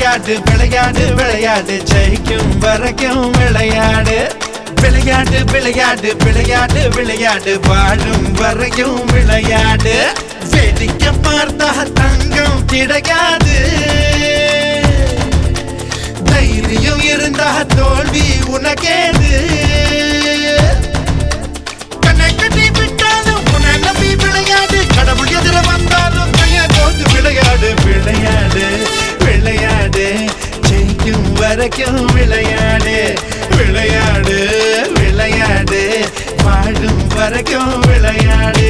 விளையாடு விளையாடு விளையாடு ஜெயிக்கும் வரைக்கும் விளையாடு விளையாடு விளையாடு விளையாடு விளையாடு வாழும் வரைக்கும் விளையாடு வேடிக்கை பார்த்தா தங்கம் கிடைக்காது தைரியம் இருந்தா தோல்வி உனக்கேது கண்ணை கட்டி விட்டாலும் உன்னை நம்பி விளையாடு கடவுள் எதிர வந்தாலும் கைய கோத்து விளையாடு விளையாடு விளையாடு ஜெயிக்கும் வரைக்கும் விளையாடு விளையாடு விளையாடு வாழும் வரைக்கும் விளையாடு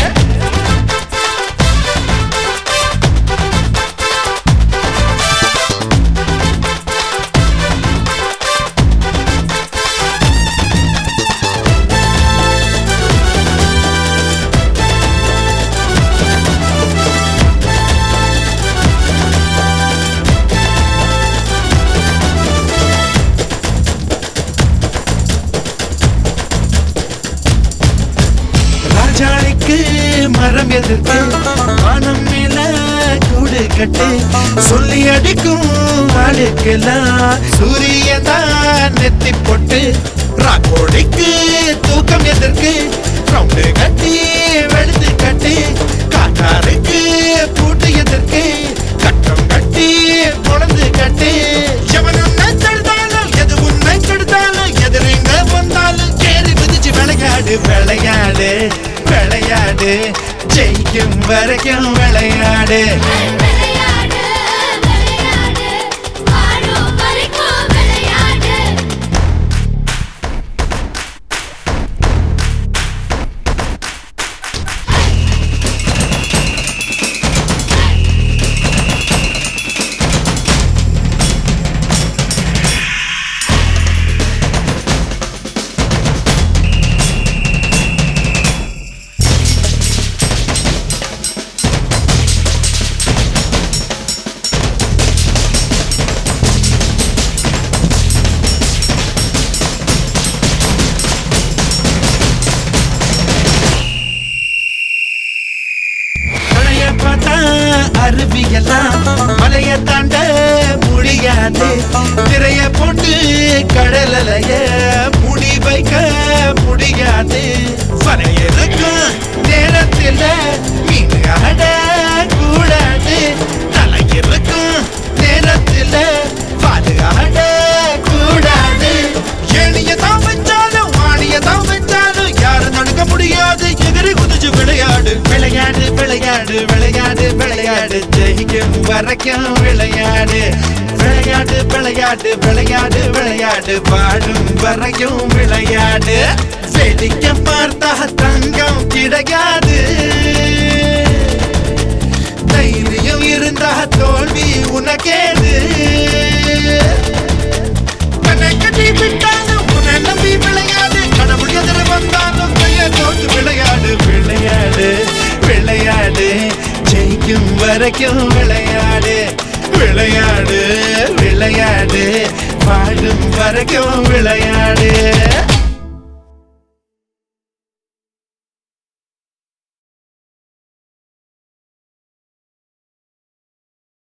ராஜாளிக்கு மரம் எதிர்த்து வானம் மேல கூடு கட்டு சொல்லி அடிக்கும் ஆளுக்கெல்லாம் சூரியன் தான் நெத்தி போட்டு ராக்கோடிக்கு தூக்கம் எதற்கு ரவுண்டு கட்டி வெளுத்து கட்டி காட்டாருக்கு பூட்டு எதற்கு கட்டம் கட்டி பொழந்து கட்டி எவனும் நச்செடுத்தாலும் எது உன்னை கெடுத்தாலும் எதிரிங்க வந்தாலும் கேறி குதிச்சு விளையாடு விளையாடு விளையாடு ஜெயிக்கும் வரைக்கும் விளையாடு விளையாடு விளையாடு வாழும் வரைக்கும் விளையாடு மலைய பார்த்தா அருவியெல்லாம் மலைய தாண்ட முடியாது திரைய போட்டு கடல் அலைய முடி வைக்க முடியாது வரையறுக்கும் நேரத்தில் மீன் ஆட கூடாது தலையிருக்கும் நேரத்தில் பாடு ஆட கூடாது ஏணிய தான் வச்சாலும் வாணிய தான் வச்சாலும் யாரும் தடுக்க முடியாது எதிரி குதிச்சு விளையாடு விளையாடு விளையாடு விளையாடு விளையாடு ஜெயிக்கும் வரைக்கும் விளையாடு விளையாடு விளையாடு விளையாடு விளையாடு வாழும் வரைக்கும் விளையாடு வேடிக்கை பார்த்தா தங்கம் கிடையாது தைரியம் இருந்தா தோல்வி உனக்கேது கண்ணை கட்டி விட்டாலும் உன்னை நம்பி விளையாடு கடவுள் எதிர வந்தாலும் கைய கோத்து விளையாடு விளையாடு விளையாடு ஜெயிக்கும் வரைக்கும் விளையாடு விளையாடு விளையாடு வாழும் வரைக்கும் விளையாடு